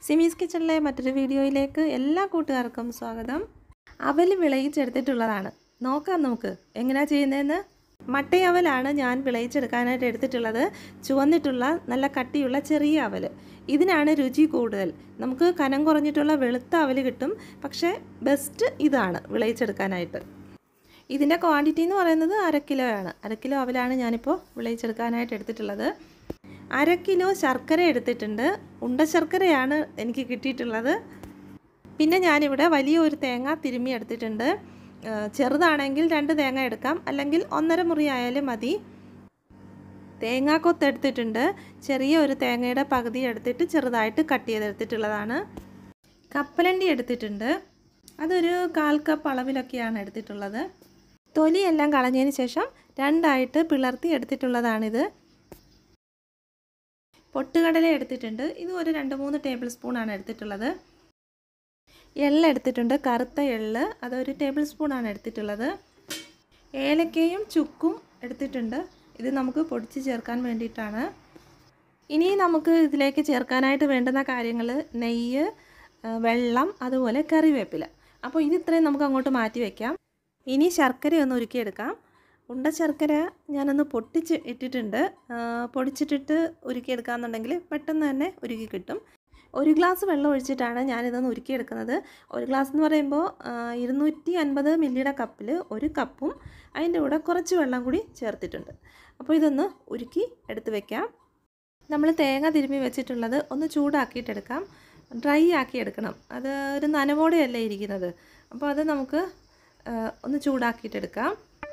സിമീസ് കിച്ചണിലെ മറ്റൊരു വീഡിയോയിലേക്ക് എല്ലാ കൂട്ടുകാർക്കും സ്വാഗതം അവൽ വിളയിച്ചെടുത്തിട്ടുള്ളതാണ് നോക്കാം നമുക്ക് എങ്ങനെയാണ് ചെയ്യുന്നതെന്ന് മട്ടയവലാണ് ഞാൻ വിളയിച്ചെടുക്കാനായിട്ട് എടുത്തിട്ടുള്ളത് ചുവന്നിട്ടുള്ള നല്ല കട്ടിയുള്ള ചെറിയ അവൽ ഇതിനാണ് രുചി കൂടുതൽ നമുക്ക് കനം കുറഞ്ഞിട്ടുള്ള വെളുത്ത അവൽ കിട്ടും പക്ഷേ ബെസ്റ്റ് ഇതാണ് വിളയിച്ചെടുക്കാനായിട്ട് ഇതിൻ്റെ ക്വാണ്ടിറ്റി എന്ന് പറയുന്നത് അര കിലോയാണ് അര കിലോ അവലാണ് ഞാനിപ്പോൾ വിളയിച്ചെടുക്കാനായിട്ട് എടുത്തിട്ടുള്ളത് അര കിലോ ശർക്കര എടുത്തിട്ടുണ്ട് ഉണ്ട ശർക്കരയാണ് എനിക്ക് കിട്ടിയിട്ടുള്ളത് പിന്നെ ഞാനിവിടെ വലിയ ഒരു തേങ്ങ തിരുമ്മി എടുത്തിട്ടുണ്ട് ചെറുതാണെങ്കിൽ രണ്ട് തേങ്ങ എടുക്കാം അല്ലെങ്കിൽ ഒന്നര മുറി ആയാലും മതി തേങ്ങാക്കൊത്ത് എടുത്തിട്ടുണ്ട് ചെറിയ ഒരു തേങ്ങയുടെ പകുതി എടുത്തിട്ട് ചെറുതായിട്ട് കട്ട് ചെയ്തെടുത്തിട്ടുള്ളതാണ് കപ്പലണ്ടി എടുത്തിട്ടുണ്ട് അതൊരു കാൽ കപ്പ് അളവിലൊക്കെയാണ് എടുത്തിട്ടുള്ളത് തൊലിയെല്ലാം കളഞ്ഞതിന് ശേഷം രണ്ടായിട്ട് പിളർത്തി എടുത്തിട്ടുള്ളതാണിത് പൊട്ടുകടല എടുത്തിട്ടുണ്ട് ഇത് ഒരു രണ്ട് മൂന്ന് ടേബിൾ സ്പൂണാണ് എടുത്തിട്ടുള്ളത് എള്ള എടുത്തിട്ടുണ്ട് കറുത്ത എള്ള് അതൊരു ടേബിൾ സ്പൂണാണ് എടുത്തിട്ടുള്ളത് ഏലക്കയും ചുക്കും എടുത്തിട്ടുണ്ട് ഇത് നമുക്ക് പൊടിച്ച് ചേർക്കാൻ വേണ്ടിയിട്ടാണ് ഇനി നമുക്ക് ഇതിലേക്ക് ചേർക്കാനായിട്ട് വേണ്ടുന്ന കാര്യങ്ങൾ നെയ്യ് വെള്ളം അതുപോലെ കറിവേപ്പില അപ്പോൾ ഇത് ഇത്രയും നമുക്ക് അങ്ങോട്ട് മാറ്റി വയ്ക്കാം ഇനി ശർക്കര ഒന്ന് ഉരുക്കിയെടുക്കാം ഉണ്ട ശർക്കര ഞാനൊന്ന് പൊട്ടിച്ച് ഇട്ടിട്ടുണ്ട് പൊടിച്ചിട്ടിട്ട് ഉരുക്കിയെടുക്കാമെന്നുണ്ടെങ്കിൽ പെട്ടെന്ന് തന്നെ ഉരുക്കി കിട്ടും ഒരു ഗ്ലാസ് വെള്ളം ഒഴിച്ചിട്ടാണ് ഞാനിതൊന്ന് ഉരുക്കിയെടുക്കുന്നത് ഒരു ഗ്ലാസ് എന്ന് പറയുമ്പോൾ ഇരുന്നൂറ്റി അൻപത് മില്ലിയുടെ കപ്പിൽ ഒരു കപ്പും അതിൻ്റെ കൂടെ കുറച്ച് വെള്ളം കൂടി ചേർത്തിട്ടുണ്ട് അപ്പോൾ ഇതൊന്ന് ഉരുക്കി എടുത്ത് വെക്കാം നമ്മൾ തേങ്ങ തിരുമ്മി വെച്ചിട്ടുള്ളത് ഒന്ന് ചൂടാക്കിയിട്ടെടുക്കാം ഡ്രൈ ആക്കി എടുക്കണം അത് ഒരു നനവോടെയല്ലേ ഇരിക്കുന്നത് അപ്പോൾ അത് നമുക്ക് ഒന്ന് ചൂടാക്കിയിട്ടെടുക്കാം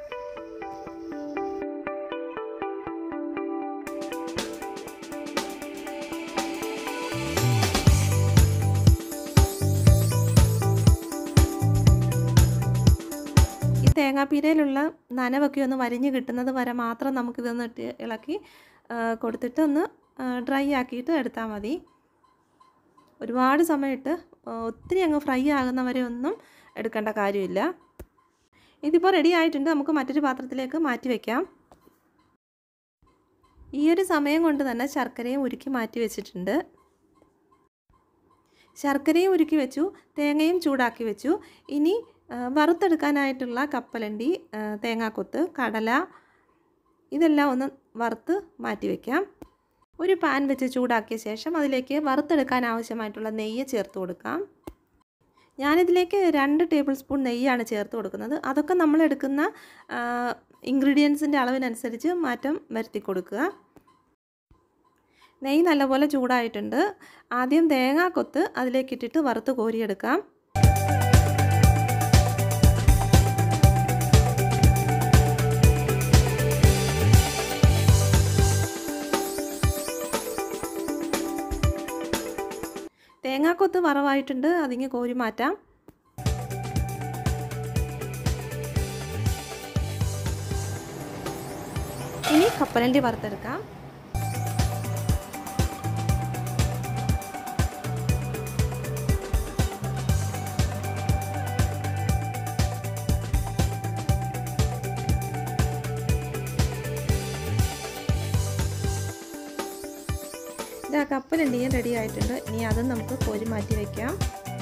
ഈ തേങ്ങാപ്പീരയിലുള്ള നനവൊക്കെ ഒന്ന് വരിഞ്ഞ് കിട്ടുന്നത് വരെ മാത്രം നമുക്കിതൊന്ന് ഇട്ട് ഇളക്കി കൊടുത്തിട്ട് ഒന്ന് ഡ്രൈ ആക്കിയിട്ട് എടുത്താൽ മതി ഒരുപാട് സമയത്ത് ഒത്തിരി അങ്ങ് ഫ്രൈ ആകുന്നവരെ ഒന്നും എടുക്കേണ്ട കാര്യമില്ല ഇതിപ്പോൾ റെഡി ആയിട്ടുണ്ട് നമുക്ക് മറ്റൊരു പാത്രത്തിലേക്ക് മാറ്റി വയ്ക്കാം ഈ ഒരു സമയം കൊണ്ട് തന്നെ ശർക്കരയും ഉരുക്കി മാറ്റി വെച്ചിട്ടുണ്ട് ശർക്കരയും ഉരുക്കി വെച്ചു തേങ്ങയും ചൂടാക്കി വെച്ചു ഇനി വറുത്തെടുക്കാനായിട്ടുള്ള കപ്പലണ്ടി തേങ്ങാക്കൊത്ത് കടല ഇതെല്ലാം ഒന്ന് വറുത്ത് മാറ്റി വയ്ക്കാം ഒരു പാൻ വെച്ച് ചൂടാക്കിയ ശേഷം അതിലേക്ക് വറുത്തെടുക്കാൻ ആവശ്യമായിട്ടുള്ള നെയ്യ് ചേർത്ത് കൊടുക്കാം ഞാനിതിലേക്ക് രണ്ട് ടേബിൾ സ്പൂൺ നെയ്യാണ് ചേർത്ത് കൊടുക്കുന്നത് അതൊക്കെ നമ്മൾ എടുക്കുന്ന ഇൻഗ്രീഡിയൻസിൻ്റെ അളവിനനുസരിച്ച് മാറ്റം വരുത്തി കൊടുക്കുക നെയ്യ് നല്ലപോലെ ചൂടായിട്ടുണ്ട് ആദ്യം തേങ്ങാക്കൊത്ത് അതിലേക്കിട്ടിട്ട് വറുത്ത് കോരിയെടുക്കാം തേങ്ങാക്കൊത്ത് വറവായിട്ടുണ്ട് അതിങ്ങ് കോരി മാറ്റാം ഇനി കപ്പലണ്ടി വറുത്തെടുക്കാം ഇതാ കപ്പലുണ്ടെങ്കിൽ റെഡി ആയിട്ടുണ്ട് ഇനി അതും നമുക്ക് കോരി മാറ്റി വയ്ക്കാം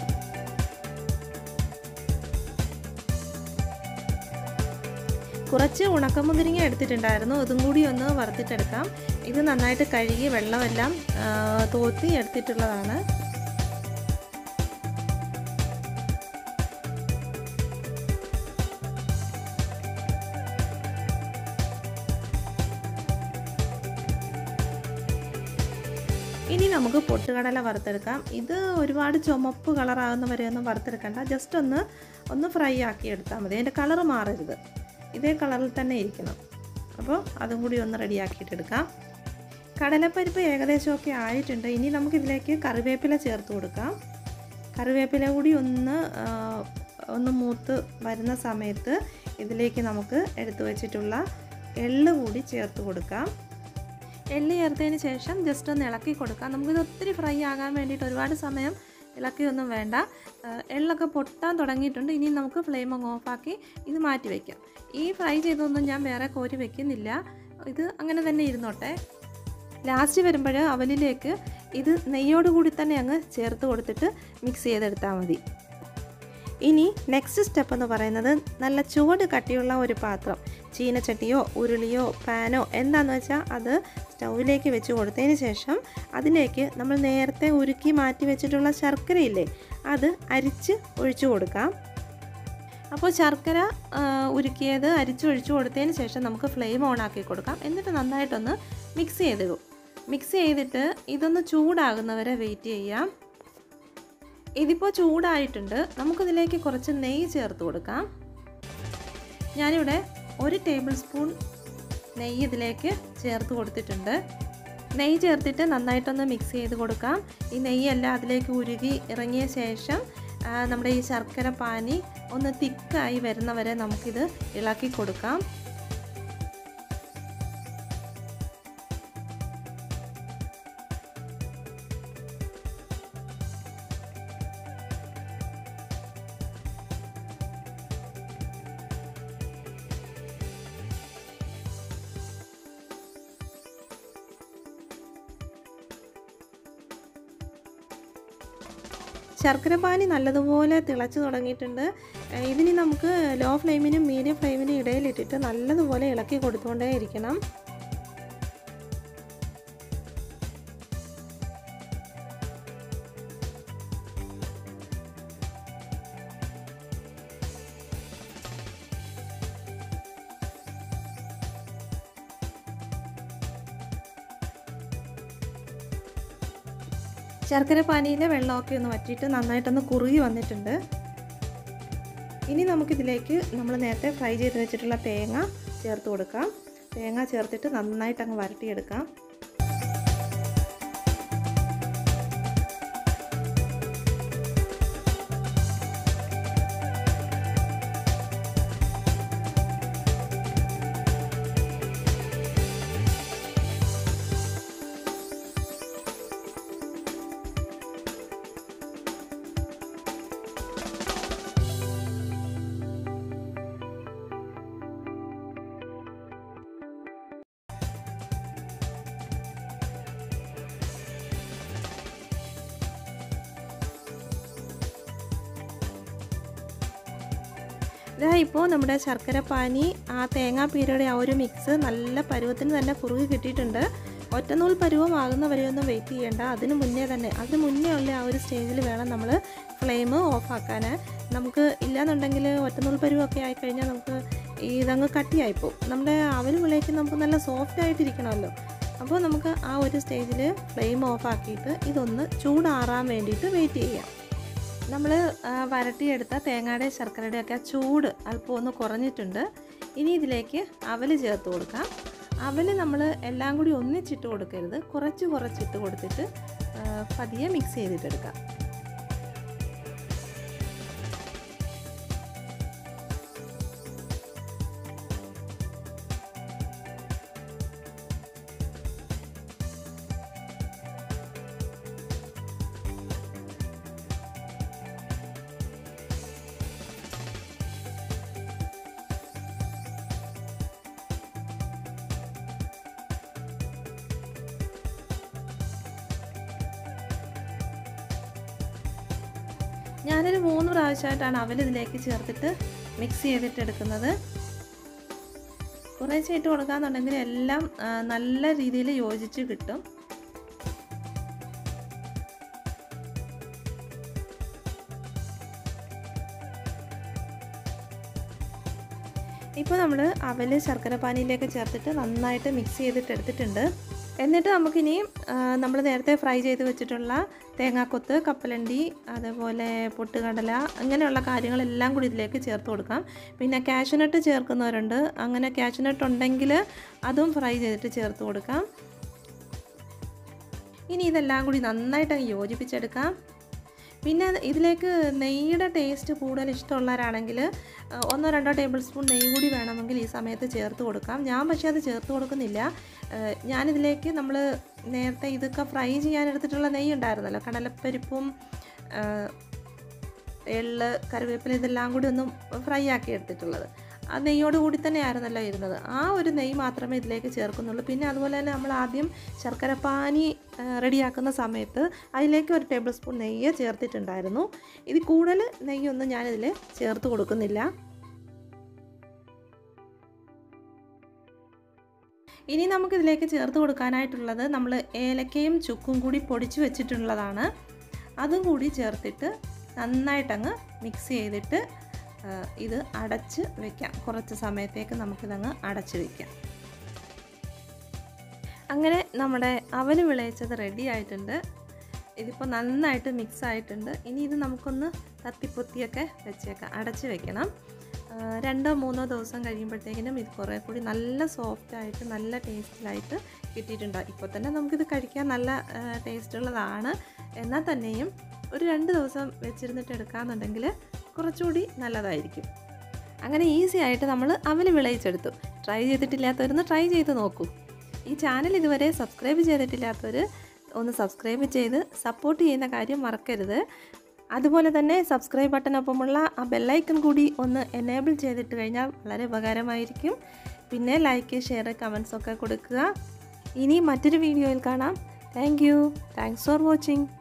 കുറച്ച് ഉണക്കമുന്തിരിങ്ങ എടുത്തിട്ടുണ്ടായിരുന്നു ഇതും കൂടി ഒന്ന് വറുത്തിട്ടെടുക്കാം ഇത് നന്നായിട്ട് കഴുകി വെള്ളമെല്ലാം തോത്തി എടുത്തിട്ടുള്ളതാണ് ഇനി നമുക്ക് പൊട്ടുകടല വറുത്തെടുക്കാം ഇത് ഒരുപാട് ചുമപ്പ് കളറാകുന്ന വരെ ഒന്നും വറുത്തെടുക്കണ്ട ജസ്റ്റ് ഒന്ന് ഒന്ന് ഫ്രൈ ആക്കി എടുത്താൽ മതി അതിൻ്റെ കളറ് മാറരുത് ഇതേ കളറിൽ തന്നെ ഇരിക്കണം അപ്പോൾ അതും കൂടി ഒന്ന് റെഡിയാക്കിയിട്ടെടുക്കാം കടലപ്പരിപ്പ് ഏകദേശമൊക്കെ ആയിട്ടുണ്ട് ഇനി നമുക്കിതിലേക്ക് കറിവേപ്പില ചേർത്ത് കൊടുക്കാം കറിവേപ്പില കൂടി ഒന്ന് ഒന്ന് മൂത്ത് വരുന്ന സമയത്ത് ഇതിലേക്ക് നമുക്ക് എടുത്തു വച്ചിട്ടുള്ള എള്ള് കൂടി ചേർത്ത് കൊടുക്കാം എള്ളി ചേർത്തതിന് ശേഷം ജസ്റ്റ് ഒന്ന് ഇളക്കി കൊടുക്കാം നമുക്കിത് ഒത്തിരി ഫ്രൈ ആകാൻ വേണ്ടിയിട്ട് ഒരുപാട് സമയം ഇളക്കിയൊന്നും വേണ്ട എള്ളൊക്കെ പൊട്ടാൻ തുടങ്ങിയിട്ടുണ്ട് ഇനി നമുക്ക് ഫ്ലെയിം അങ്ങ് ഓഫാക്കി ഇത് മാറ്റി വയ്ക്കാം ഈ ഫ്രൈ ചെയ്തൊന്നും ഞാൻ വേറെ കോരി വെക്കുന്നില്ല ഇത് അങ്ങനെ തന്നെ ഇരുന്നോട്ടെ ലാസ്റ്റ് വരുമ്പോൾ അവലിലേക്ക് ഇത് നെയ്യോട് കൂടി തന്നെ അങ്ങ് ചേർത്ത് കൊടുത്തിട്ട് മിക്സ് ചെയ്തെടുത്താൽ മതി ഇനി നെക്സ്റ്റ് സ്റ്റെപ്പ് എന്ന് പറയുന്നത് നല്ല ചുവട് കട്ടിയുള്ള ഒരു പാത്രം ചീനച്ചട്ടിയോ ഉരുളിയോ പാനോ എന്താണെന്ന് വെച്ചാൽ അത് സ്റ്റൗവിലേക്ക് വെച്ച് കൊടുത്തതിന് ശേഷം അതിലേക്ക് നമ്മൾ നേരത്തെ ഉരുക്കി മാറ്റി വെച്ചിട്ടുള്ള ശർക്കരയില്ലേ അത് അരിച്ച് ഒഴിച്ചു കൊടുക്കാം അപ്പോൾ ശർക്കര ആ, ഉരുക്കിയത് അരിച്ചൊഴിച്ചു കൊടുത്തതിന് ശേഷം നമുക്ക് ഫ്ലെയിം ഓൺ ആക്കി കൊടുക്കാം എന്നിട്ട് നന്നായിട്ടൊന്ന് മിക്സ് ചെയ്ത് മിക്സ് ചെയ്തിട്ട് ഇതൊന്ന് ചൂടാകുന്നവരെ വെയിറ്റ് ചെയ്യാം ഇതിപ്പോൾ ചൂടായിട്ടുണ്ട് നമുക്കിതിലേക്ക് കുറച്ച് നെയ്യ് ചേർത്ത് കൊടുക്കാം ഞാനിവിടെ ഒരു ടേബിൾ സ്പൂൺ നെയ്യ് ഇതിലേക്ക് ചേർത്ത് കൊടുത്തിട്ടുണ്ട് നെയ്യ് ചേർത്തിട്ട് നന്നായിട്ടൊന്ന് മിക്സ് ചെയ്ത് കൊടുക്കാം ഈ നെയ്യെല്ലാം അതിലേക്ക് ഉരുകി ഇറങ്ങിയ ശേഷം ആ, നമ്മുടെ ഈ ശർക്കര പാനി ഒന്ന് തിക്കായി വരുന്നവരെ നമുക്കിത് ഇളക്കി കൊടുക്കാം ശർക്കരപ്പാനി നല്ലതുപോലെ തിളച്ച് തുടങ്ങിയിട്ടുണ്ട് ഏഹ് ഇതിനി നമുക്ക് ലോ ഫ്ലെയിമിനും മീഡിയം ഫ്ലെയിമിനും ഇടയിലിട്ടിട്ട് നല്ലതുപോലെ ഇളക്കി കൊടുത്തുകൊണ്ടേ ഇരിക്കണം ശർക്കര പാനിയിലെ വെള്ളമൊക്കെ ഒന്ന് വറ്റിയിട്ട് നന്നായിട്ടൊന്ന് കുറുകി വന്നിട്ടുണ്ട് ഇനി നമുക്കിതിലേക്ക് നമ്മൾ നേരത്തെ ഫ്രൈ ചെയ്ത് വെച്ചിട്ടുള്ള തേങ്ങ ചേർത്ത് കൊടുക്കാം തേങ്ങ ചേർത്തിട്ട് നന്നായിട്ട് അങ്ങ് വരട്ടിയെടുക്കാം ഇതാ ഇപ്പോൾ നമ്മുടെ ശർക്കര പാനി ആ തേങ്ങാപ്പീരയുടെ ആ ഒരു മിക്സ് നല്ല പരുവത്തിന് തന്നെ കുറുകി കിട്ടിയിട്ടുണ്ട് ഒറ്റനൂൽ പരുവമാകുന്ന വരെയൊന്നും വെയിറ്റ് ചെയ്യേണ്ട അതിന് മുന്നേ തന്നെ അതിന് മുന്നേ ഉള്ള ആ ഒരു സ്റ്റേജിൽ വേണം നമ്മൾ ഫ്ലെയിം ഓഫാക്കാൻ നമുക്ക് ഇല്ലാന്നുണ്ടെങ്കിൽ ഒറ്റനൂൽ പരുവമൊക്കെ ആയിക്കഴിഞ്ഞാൽ നമുക്ക് ഇതങ്ങ് കട്ടിയായിപ്പോവും നമ്മുടെ അവലുമുള്ളിലേക്ക് നമുക്ക് നല്ല സോഫ്റ്റ് ആയിട്ടിരിക്കണമല്ലോ അപ്പോൾ നമുക്ക് ആ ഒരു സ്റ്റേജിൽ ഫ്ലെയിം ഓഫാക്കിയിട്ട് ഇതൊന്ന് ചൂടാറാൻ വേണ്ടിയിട്ട് വെയിറ്റ് ചെയ്യാം നമ്മൾ വരട്ടിയെടുത്ത തേങ്ങയുടെ ശർക്കരയുടെ ഒക്കെ ചൂട് അല്പം ഒന്ന് കുറഞ്ഞിട്ടുണ്ട് ഇനി ഇതിലേക്ക് അവൽ ചേർത്ത് കൊടുക്കാം അവൽ നമ്മൾ എല്ലാം കൂടി ഒന്നിച്ചിട്ട് കൊടുക്കരുത് കുറച്ച് കുറച്ചിട്ട് കൊടുത്തിട്ട് ആ, പതിയെ മിക്സ് ചെയ്തിട്ടെടുക്കാം ഞാനൊരു മൂന്ന് പ്രാവശ്യമായിട്ടാണ് അവൽ ഇതിലേക്ക് ചേർത്തിട്ട് മിക്സ് ചെയ്തിട്ട് എടുക്കുന്നത് കുറേശ്ശെ ഇട്ട് കൊടുക്കാന്നുണ്ടെങ്കിൽ എല്ലാം ആ, നല്ല രീതിയിൽ യോജിച്ച് കിട്ടും ഇപ്പോൾ നമ്മൾ അവൽ ശർക്കര പാനിയിലേക്ക് ചേർത്തിട്ട് നന്നായിട്ട് മിക്സ് ചെയ്തിട്ട് എടുത്തിട്ടുണ്ട് എന്നിട്ട് നമുക്കിനി നമ്മൾ നേരത്തെ ഫ്രൈ ചെയ്ത് വെച്ചിട്ടുള്ള തേങ്ങാക്കൊത്ത് കപ്പലണ്ടി അതേപോലെ പൊട്ടുകടല അങ്ങനെയുള്ള കാര്യങ്ങളെല്ലാം കൂടി ഇതിലേക്ക് ചേർത്ത് കൊടുക്കാം പിന്നെ കാഷ്യൂനട്ട് ചേർക്കുന്നവരുണ്ട് അങ്ങനെ കാഷ്യൂനട്ട് ഉണ്ടെങ്കിൽ അതും ഫ്രൈ ചെയ്തിട്ട് ചേർത്ത് കൊടുക്കാം ഇനി ഇതെല്ലാം കൂടി നന്നായിട്ട് അങ്ങ് യോജിപ്പിച്ചെടുക്കാം പിന്നെ ഇതിലേക്ക് നെയ്യുടെ ടേസ്റ്റ് കൂടുതൽ ഇഷ്ടമുള്ളവരാണെങ്കിൽ അഹ് ഒന്നോ രണ്ടോ ടേബിൾ സ്പൂൺ നെയ്യ് കൂടി വേണമെങ്കിൽ ഈ സമയത്ത് ചേർത്ത് കൊടുക്കാം ഞാൻ പക്ഷേ അത് ചേർത്ത് കൊടുക്കുന്നില്ല അഹ് ഞാനിതിലേക്ക് നമ്മൾ നേരത്തെ ഇതൊക്കെ ഫ്രൈ ചെയ്യാൻ എടുത്തിട്ടുള്ള നെയ്യ് ഉണ്ടായിരുന്നല്ലോ കടലപ്പരിപ്പും അഹ് എള്ള് കറിവേപ്പില ഇതെല്ലാം കൂടി ഒന്ന് ഫ്രൈ ആക്കി എടുത്തിട്ടുള്ളത് ആ നെയ്യോട് കൂടി തന്നെ ആയിരുന്നല്ലോ ഇരുന്നത് ആ ഒരു നെയ്യ് മാത്രമേ ഇതിലേക്ക് ചേർക്കുന്നുള്ളൂ പിന്നെ അതുപോലെ തന്നെ നമ്മൾ ആദ്യം ശർക്കര പാനി ആ, റെഡിയാക്കുന്ന സമയത്ത് അതിലേക്ക് ഒരു ടേബിൾ സ്പൂൺ നെയ്യ് ചേർത്തിട്ടുണ്ടായിരുന്നു ഇത് കൂടുതൽ നെയ്യൊന്നും ഞാനിതിൽ ചേർത്ത് കൊടുക്കുന്നില്ല ഇനി നമുക്കിതിലേക്ക് ചേർത്ത് കൊടുക്കാനായിട്ടുള്ളത് നമ്മൾ ഏലക്കയും ചുക്കും കൂടി പൊടിച്ച് വെച്ചിട്ടുള്ളതാണ് അതും കൂടി ചേർത്തിട്ട് നന്നായിട്ടങ്ങ് മിക്സ് ചെയ്തിട്ട് ആ, ഇത് അടച്ച് വെക്കാം കുറച്ച് സമയത്തേക്ക് നമുക്കിതങ്ങ് അടച്ച് വെക്കാം അങ്ങനെ നമ്മുടെ അവല് വിളയിച്ചത് റെഡി ആയിട്ടുണ്ട് ഇതിപ്പോൾ നന്നായിട്ട് മിക്സ് ആയിട്ടുണ്ട് ഇനി ഇത് നമുക്കൊന്ന് തത്തിപ്പൊത്തിയൊക്കെ വെച്ചേക്കാം അടച്ച് വെക്കണം ആ, രണ്ടോ മൂന്നോ ദിവസം കഴിയുമ്പോഴത്തേക്കിനും ഇത് കുറേ കൂടി നല്ല സോഫ്റ്റ് ആയിട്ട് നല്ല ടേസ്റ്റിലായിട്ട് കിട്ടിയിട്ടുണ്ടാകും ഇപ്പോൾ തന്നെ നമുക്കിത് കഴിക്കാൻ നല്ല ടേസ്റ്റ് ഉള്ളതാണ് എന്നാൽ തന്നെയും ഒരു രണ്ട് ദിവസം വെച്ചിരുന്നിട്ട് എടുക്കാമെന്നുണ്ടെങ്കിൽ കുറച്ചുകൂടി നല്ലതായിരിക്കും അങ്ങനെ ഈസി ആയിട്ട് നമ്മൾ അവൽ വിളയിച്ചെടുത്തു ട്രൈ ചെയ്തിട്ടില്ലാത്തവരൊന്ന് ട്രൈ ചെയ്ത് നോക്കൂ ഈ ചാനൽ ഇതുവരെ സബ്സ്ക്രൈബ് ചെയ്തിട്ടില്ലാത്തവർ ഒന്ന് സബ്സ്ക്രൈബ് ചെയ്ത് സപ്പോർട്ട് ചെയ്യുന്ന കാര്യം മറക്കരുത് അതുപോലെ തന്നെ സബ്സ്ക്രൈബ് ബട്ടനൊപ്പമുള്ള ആ ബെല്ലൈക്കൺ കൂടി ഒന്ന് എനേബിൾ ചെയ്തിട്ട് കഴിഞ്ഞാൽ വളരെ ഉപകാരമായിരിക്കും പിന്നെ ലൈക്ക് ഷെയർ കമൻസ് ഒക്കെ കൊടുക്കുക ഇനി മറ്റൊരു വീഡിയോയിൽ കാണാം thank you thanks for watching